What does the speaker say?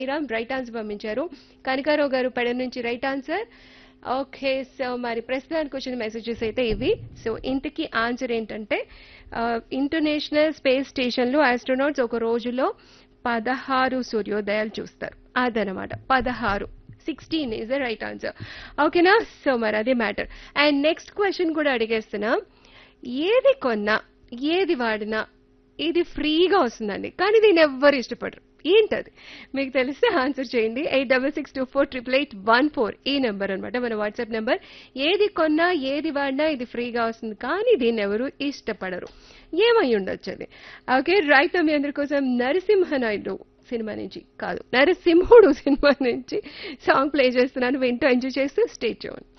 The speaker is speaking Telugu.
శ్రీరామ్ రైట్ ఆన్సర్ పంపించారు కనకారావు గారు పెడ నుంచి రైట్ ఆన్సర్ ఓకే సో మరి ప్రస్తుతానికి వచ్చిన మెసేజెస్ అయితే ఇవి సో ఇంతకీ ఆన్సర్ ఏంటంటే ఇంటర్నేషనల్ స్పేస్ స్టేషన్లో ఆస్ట్రోనాట్స్ ఒక రోజులో పదహారు సూర్యోదయాలు చూస్తారు అదనమాట పదహారు sixteen is the right answer ఓకేనా సో మరి అదే మ్యాటర్ అండ్ నెక్స్ట్ క్వశ్చన్ కూడా అడిగేస్తున్నా ఏది కొన్నా ఏది వాడినా ఇది ఫ్రీగా వస్తుందండి కానీ దీన్ని ఎవ్వరు ఇష్టపడరు ఏంటది మీకు తెలిస్తే ఆన్సర్ చేయండి eight double six two four triple eight one four ఈ నెంబర్ అనమాట మన వాట్సాప్ నెంబర్ ఏది కొన్నా ఏది వాడినా ఇది ఫ్రీగా వస్తుంది కానీ దీన్ని ఎవరు ఇష్టపడరు ఏమై ఉండొచ్చు అది ఓకే రైట్ మీ అందరి కోసం నరసింహనాయుడు సినిమా నుంచి కాదు నరసింహుడు సినిమా నుంచి సాంగ్ ప్లే చేస్తున్నాను వింటూ ఎంజాయ్ చేస్తూ స్టే చూడండి